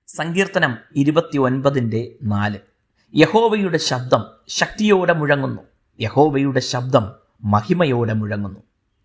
സങ്കീർത്തനം ഇരുപത്തി ഒൻപതിൻ്റെ നാല് യഹോവയുടെ ശബ്ദം ശക്തിയോടെ മുഴങ്ങുന്നു യഹോവയുടെ ശബ്ദം മഹിമയോടെ മുഴങ്ങുന്നു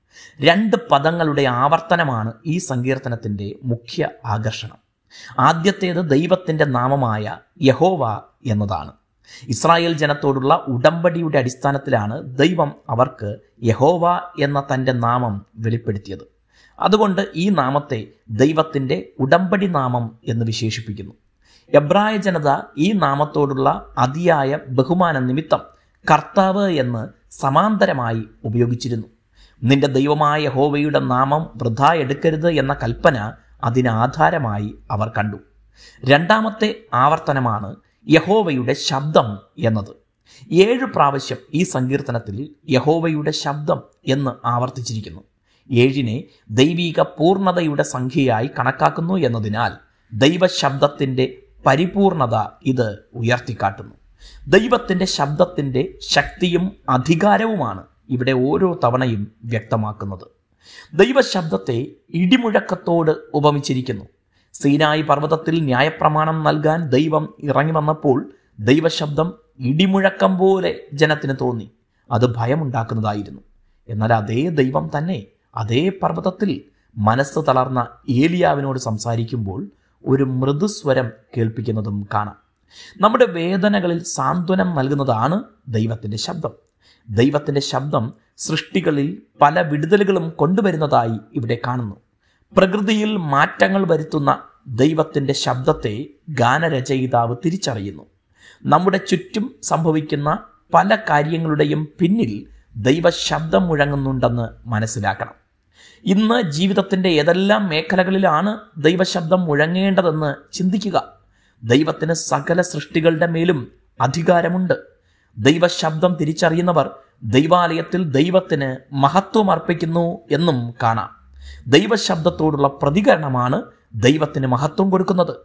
രണ്ട് പദങ്ങളുടെ ആവർത്തനമാണ് ഈ സങ്കീർത്തനത്തിൻ്റെ മുഖ്യ ആകർഷണം ആദ്യത്തേത് ദൈവത്തിൻ്റെ നാമമായ യഹോവ എന്നതാണ് ഇസ്രായേൽ ജനത്തോടുള്ള ഉടമ്പടിയുടെ അടിസ്ഥാനത്തിലാണ് ദൈവം അവർക്ക് യഹോവ എന്ന തൻ്റെ നാമം വെളിപ്പെടുത്തിയത് അതുകൊണ്ട് ഈ നാമത്തെ ദൈവത്തിൻ്റെ ഉടമ്പടി നാമം എന്ന് വിശേഷിപ്പിക്കുന്നു എബ്രായ ജനത ഈ നാമത്തോടുള്ള അതിയായ ബഹുമാന നിമിത്തം കർത്താവ് എന്ന് സമാന്തരമായി ഉപയോഗിച്ചിരുന്നു നിന്റെ ദൈവമായ യഹോവയുടെ നാമം വൃഥാ എടുക്കരുത് എന്ന കൽപ്പന അതിനാധാരമായി അവർ കണ്ടു രണ്ടാമത്തെ ആവർത്തനമാണ് യഹോവയുടെ ശബ്ദം എന്നത് ഏഴ് പ്രാവശ്യം ഈ സങ്കീർത്തനത്തിൽ യഹോവയുടെ ശബ്ദം എന്ന് ആവർത്തിച്ചിരിക്കുന്നു ഏഴിനെ ദൈവീക പൂർണ്ണതയുടെ സംഖ്യയായി കണക്കാക്കുന്നു എന്നതിനാൽ ദൈവശബ്ദത്തിൻ്റെ പരിപൂർണത ഇത് ഉയർത്തിക്കാട്ടുന്നു ദൈവത്തിൻ്റെ ശബ്ദത്തിൻ്റെ ശക്തിയും അധികാരവുമാണ് ഇവിടെ ഓരോ തവണയും വ്യക്തമാക്കുന്നത് ദൈവശബ്ദത്തെ ഇടിമുഴക്കത്തോട് ഉപമിച്ചിരിക്കുന്നു സീനായി പർവ്വതത്തിൽ ന്യായപ്രമാണം നൽകാൻ ദൈവം ഇറങ്ങി വന്നപ്പോൾ ദൈവശബ്ദം ഇടിമുഴക്കം പോലെ ജനത്തിന് തോന്നി അത് ഭയമുണ്ടാക്കുന്നതായിരുന്നു എന്നാൽ അതേ ദൈവം തന്നെ അതേ പർവ്വതത്തിൽ മനസ്സ് തളർന്ന ഏലിയാവിനോട് സംസാരിക്കുമ്പോൾ ഒരു മൃദുസ്വരം കേൾപ്പിക്കുന്നതും കാണാം നമ്മുടെ വേദനകളിൽ സാന്ത്വനം നൽകുന്നതാണ് ദൈവത്തിൻ്റെ ശബ്ദം ദൈവത്തിൻ്റെ ശബ്ദം സൃഷ്ടികളിൽ പല വിടുതലുകളും കൊണ്ടുവരുന്നതായി ഇവിടെ കാണുന്നു പ്രകൃതിയിൽ മാറ്റങ്ങൾ വരുത്തുന്ന ദൈവത്തിൻ്റെ ശബ്ദത്തെ ഗാനരചയിതാവ് തിരിച്ചറിയുന്നു നമ്മുടെ ചുറ്റും സംഭവിക്കുന്ന പല കാര്യങ്ങളുടെയും പിന്നിൽ ദൈവശബ്ദം മുഴങ്ങുന്നുണ്ടെന്ന് മനസ്സിലാക്കണം ഇന്ന് ജീവിതത്തിൻ്റെ ഏതെല്ലാം മേഖലകളിലാണ് ദൈവശബ്ദം മുഴങ്ങേണ്ടതെന്ന് ചിന്തിക്കുക ദൈവത്തിന് സകല സൃഷ്ടികളുടെ മേലും അധികാരമുണ്ട് ദൈവശബ്ദം തിരിച്ചറിയുന്നവർ ദൈവാലയത്തിൽ ദൈവത്തിന് മഹത്വം അർപ്പിക്കുന്നു എന്നും കാണാം ദൈവശബ്ദത്തോടുള്ള പ്രതികരണമാണ് ദൈവത്തിന് മഹത്വം കൊടുക്കുന്നത്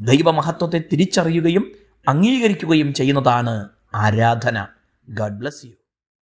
ദൈവമഹത്വത്തെ തിരിച്ചറിയുകയും അംഗീകരിക്കുകയും ചെയ്യുന്നതാണ് ആരാധന ഗഡ് ബ്ലസ് യു